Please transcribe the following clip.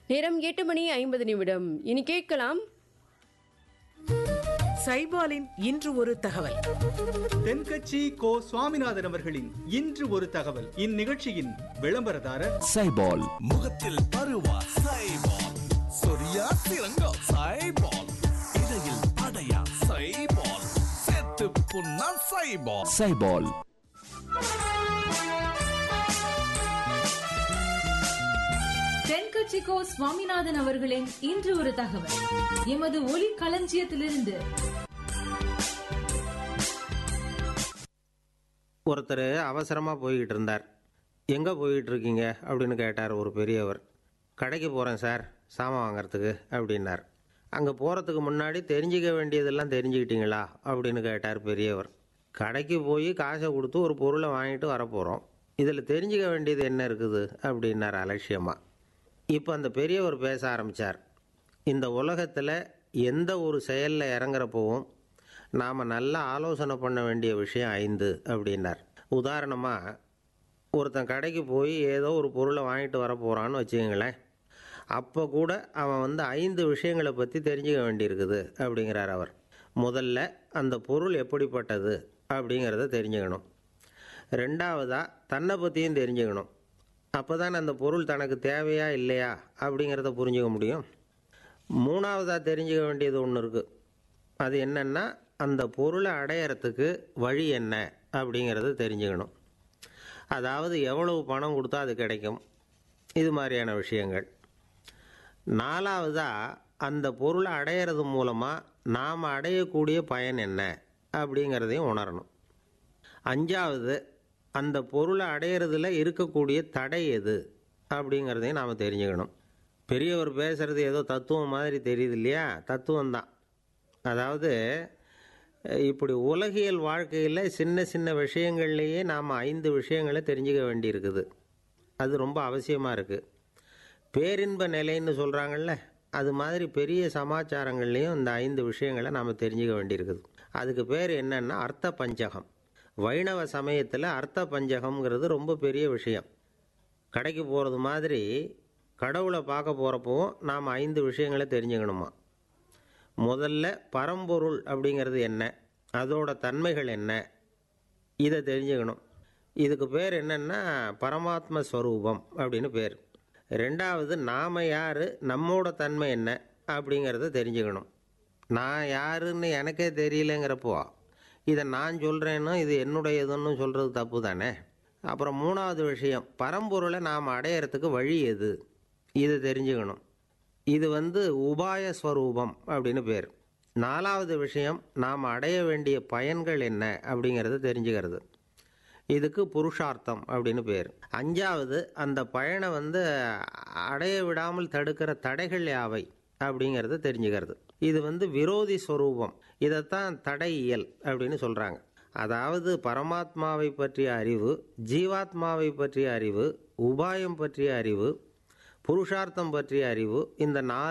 நேரம் எட்டு மணி ஐம்பது நிமிடம் இனி கேட்கலாம் சைபாலின் இன்று ஒரு தகவல் தென்கட்சி கோ சுவாமிநாதன் அவர்களின் இன்று ஒரு தகவல் இந்நிகழ்ச்சியின் விளம்பரதாரர் சைபால் முகத்தில் பருவா சைபால் சொரியா சிறங்கா சைபால் இடையில் அடையா சைபால் செத்து புண்ணா சைபால் சைபால் தென்கட்சிக்கோ சுவாமிநாதன் அவர்களின் இன்று ஒரு தகவல் எமது ஒலி களஞ்சியத்திலிருந்து ஒருத்தர் அவசரமாக போய்கிட்டு இருந்தார் எங்கே போய்கிட்டு இருக்கீங்க அப்படின்னு கேட்டார் ஒரு பெரியவர் கடைக்கு போகிறேன் சார் சாமான் வாங்குறதுக்கு அப்படின்னார் அங்கே போகிறதுக்கு முன்னாடி தெரிஞ்சிக்க வேண்டியதெல்லாம் தெரிஞ்சுக்கிட்டீங்களா அப்படின்னு கேட்டார் பெரியவர் கடைக்கு போய் காசை கொடுத்து ஒரு பொருளை வாங்கிட்டு வரப்போகிறோம் இதில் தெரிஞ்சிக்க வேண்டியது என்ன இருக்குது அப்படின்னார் அலட்சியமாக இப்போ அந்த பெரியவர் பேச ஆரம்பித்தார் இந்த உலகத்தில் எந்த ஒரு செயலில் இறங்குறப்பவும் நாம் நல்லா ஆலோசனை பண்ண வேண்டிய விஷயம் ஐந்து அப்படின்னார் உதாரணமாக ஒருத்தன் கடைக்கு போய் ஏதோ ஒரு பொருளை வாங்கிட்டு வர போகிறான்னு வச்சுக்கோங்களேன் அப்போ கூட அவன் வந்து ஐந்து விஷயங்களை பற்றி தெரிஞ்சுக்க வேண்டியிருக்குது அப்படிங்கிறார் அவர் முதல்ல அந்த பொருள் எப்படிப்பட்டது அப்படிங்கிறத தெரிஞ்சுக்கணும் ரெண்டாவதாக தன்னை பற்றியும் தெரிஞ்சுக்கணும் அப்போ தான் அந்த பொருள் தனக்கு தேவையா இல்லையா அப்படிங்கிறத புரிஞ்சுக்க முடியும் மூணாவதாக தெரிஞ்சுக்க வேண்டியது ஒன்று இருக்குது அது என்னென்னா அந்த பொருளை அடையறதுக்கு வழி என்ன அப்படிங்கிறத தெரிஞ்சுக்கணும் அதாவது எவ்வளவு பணம் கொடுத்தா அது கிடைக்கும் இது மாதிரியான விஷயங்கள் நாலாவதாக அந்த பொருளை அடையிறது மூலமாக நாம் அடையக்கூடிய பயன் என்ன அப்படிங்கிறதையும் உணரணும் அஞ்சாவது அந்த பொருளை அடையிறதுல இருக்கக்கூடிய தடை எது அப்படிங்கிறதையும் நாம் தெரிஞ்சுக்கணும் பெரியவர் பேசுகிறது ஏதோ தத்துவம் மாதிரி தெரியுது இல்லையா தத்துவம் தான் அதாவது அஹ், இப்படி உலகியல் வாழ்க்கையில் சின்ன சின்ன விஷயங்கள்லேயே நாம் ஐந்து விஷயங்களை தெரிஞ்சுக்க வேண்டியிருக்குது அது ரொம்ப அவசியமாக இருக்குது பேரின்ப நிலைன்னு சொல்கிறாங்கல்ல அது மாதிரி பெரிய சமாச்சாரங்கள்லேயும் இந்த ஐந்து விஷயங்களை நாம் தெரிஞ்சுக்க வேண்டியிருக்குது அதுக்கு பேர் என்னன்னா அர்த்த பஞ்சகம் வைணவ சமயத்தில் அர்த்த பஞ்சகம்ங்கிறது ரொம்ப பெரிய விஷயம் கடைக்கு போகிறது மாதிரி கடவுளை பார்க்க போகிறப்பவும் நாம் ஐந்து விஷயங்களை தெரிஞ்சுக்கணுமா முதல்ல பரம்பொருள் அப்படிங்கிறது என்ன அதோட தன்மைகள் என்ன இதை தெரிஞ்சுக்கணும் இதுக்கு பேர் என்னன்னா பரமாத்ம ஸ்வரூபம் அப்படின்னு பேர் ரெண்டாவது நாம யார் நம்மோட தன்மை என்ன அப்படிங்கிறத தெரிஞ்சுக்கணும் நான் யாருன்னு எனக்கே தெரியலங்கிறப்போ இதை நான் சொல்கிறேன்னு இது என்னுடையதுன்னு சொல்கிறது தப்பு தானே அப்புறம் மூணாவது விஷயம் பரம்பொருளை நாம் அடையறதுக்கு வழி எது இதை தெரிஞ்சுக்கணும் இது வந்து உபாய ஸ்வரூபம் அப்படின்னு பேர் நாலாவது விஷயம் நாம் அடைய வேண்டிய பயன்கள் என்ன அப்படிங்கிறத தெரிஞ்சுக்கிறது இதுக்கு புருஷார்த்தம் அப்படின்னு பேர் அஞ்சாவது அந்த பயனை வந்து அடைய விடாமல் தடுக்கிற தடைகள் யாவை அப்படிங்கிறத தெரிஞ்சுக்கிறது இது வந்து விரோதி ஸ்வரூபம் இதைத்தான் தடையியல் அப்படின்னு சொல்கிறாங்க அதாவது பரமாத்மாவை பற்றிய அறிவு ஜீவாத்மாவை பற்றிய அறிவு உபாயம் பற்றிய அறிவு புருஷார்த்தம் பற்றிய அறிவு இந்த நாலு